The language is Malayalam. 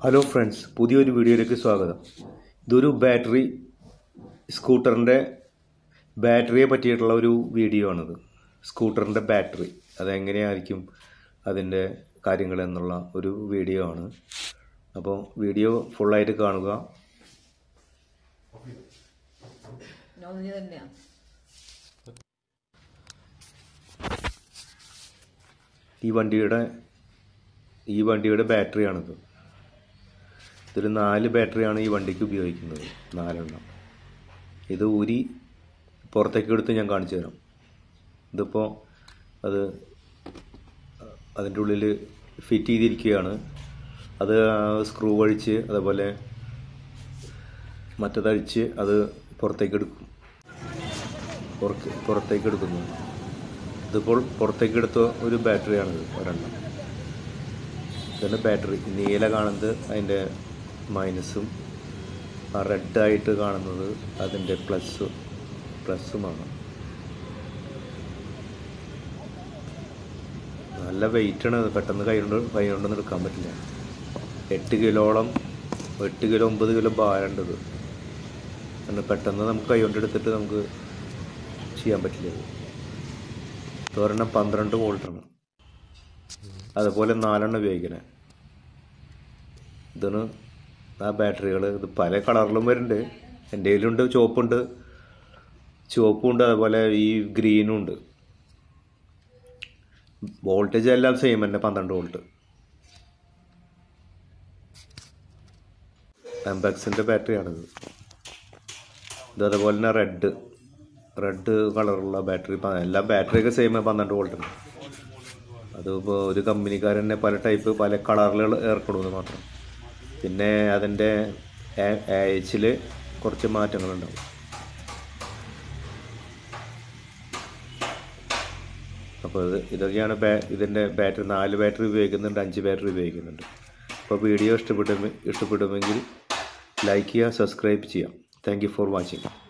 ഹലോ ഫ്രണ്ട്സ് പുതിയൊരു വീഡിയോയിലേക്ക് സ്വാഗതം ഇതൊരു ബാറ്ററി സ്കൂട്ടറിൻ്റെ ബാറ്ററിയെ പറ്റിയിട്ടുള്ള ഒരു വീഡിയോ ആണിത് സ്കൂട്ടറിൻ്റെ ബാറ്ററി അതെങ്ങനെയായിരിക്കും അതിൻ്റെ കാര്യങ്ങൾ എന്നുള്ള ഒരു വീഡിയോ ആണ് അപ്പോൾ വീഡിയോ ഫുള്ളായിട്ട് കാണുക നോമിനി തന്നെയാ ഈ വണ്ടിയുടെ ഈ വണ്ടിയുടെ ബാറ്ററിയാണിത് ഇതൊരു നാല് ബാറ്ററിയാണ് ഈ വണ്ടിക്ക് ഉപയോഗിക്കുന്നത് നാലെണ്ണം ഇത് ഊരി പുറത്തേക്ക് എടുത്ത് ഞാൻ കാണിച്ചു തരാം ഇതിപ്പോൾ അത് അതിൻ്റെ ഉള്ളിൽ ഫിറ്റ് ചെയ്തിരിക്കുകയാണ് അത് സ്ക്രൂ അഴിച്ച് അതേപോലെ മറ്റതഴിച്ച് അത് പുറത്തേക്ക് എടുക്കും പുറത്ത് പുറത്തേക്ക് എടുക്കുന്നു ഇതിപ്പോൾ പുറത്തേക്ക് എടുത്ത ഒരു ബാറ്ററിയാണിത് ഒരെണ്ണം ഇതാണ് ബാറ്ററി നീല കാണുന്നത് അതിൻ്റെ മൈനസും ആ റെഡായിട്ട് കാണുന്നത് അതിൻ്റെ പ്ലസ് പ്ലസ്സുമാണ് നല്ല വെയിറ്റാണ് അത് പെട്ടെന്ന് കൈ കൊണ്ട് കൈ കൊണ്ടൊന്നും എടുക്കാൻ പറ്റില്ല എട്ട് കിലോളം എട്ട് കിലോ ഒമ്പത് കിലോ ഭാരമുണ്ടത് കാരണം പെട്ടെന്ന് നമുക്ക് കൈ കൊണ്ട് എടുത്തിട്ട് നമുക്ക് ചെയ്യാൻ പറ്റില്ല ഇത്. ഇത് ഒരെണ്ണം പന്ത്രണ്ട് വോൾട്ടാണ് അതുപോലെ നാലെണ്ണം ഉപയോഗിക്കണേ ഇതാണ് ആ ബാറ്ററികൾ ഇത് പല കളറിലും വരുന്നുണ്ട് എൻ്റെ കയ്യിലുണ്ട് ചുവപ്പുണ്ട് ചുവപ്പും ഉണ്ട് അതുപോലെ ഈ ഗ്രീനും ഉണ്ട് വോൾട്ടേജ് എല്ലാം സെയിം തന്നെ പന്ത്രണ്ട് വോൾട്ട് എംബാക്സിൻ്റെ ബാറ്ററിയാണിത് ഇത് അതുപോലെ തന്നെ റെഡ് റെഡ് കളറുള്ള ബാറ്ററി എല്ലാ ബാറ്ററിയൊക്കെ സെയിം പന്ത്രണ്ട് വോൾട്ടാണ് അതിപ്പോൾ ഒരു കമ്പനിക്കാരൻ തന്നെ പല ടൈപ്പ് പല കളറുകൾ ഏർപ്പെടുമെന്ന് മാത്രം പിന്നെ അതിൻ്റെ ഏച്ചിൽ കുറച്ച് മാറ്റങ്ങളുണ്ടാവും അപ്പോൾ ഇത് ഇതൊക്കെയാണ് ബാ ഇതിൻ്റെ ബാറ്ററി നാല് ബാറ്ററി ഉപയോഗിക്കുന്നുണ്ട് അഞ്ച് ബാറ്ററി ഉപയോഗിക്കുന്നുണ്ട് അപ്പോൾ വീഡിയോ ഇഷ്ടപ്പെട്ടു ഇഷ്ടപ്പെടുമെങ്കിൽ ലൈക്ക് ചെയ്യുക സബ്സ്ക്രൈബ് ചെയ്യാം താങ്ക് യു ഫോർ വാച്ചിങ്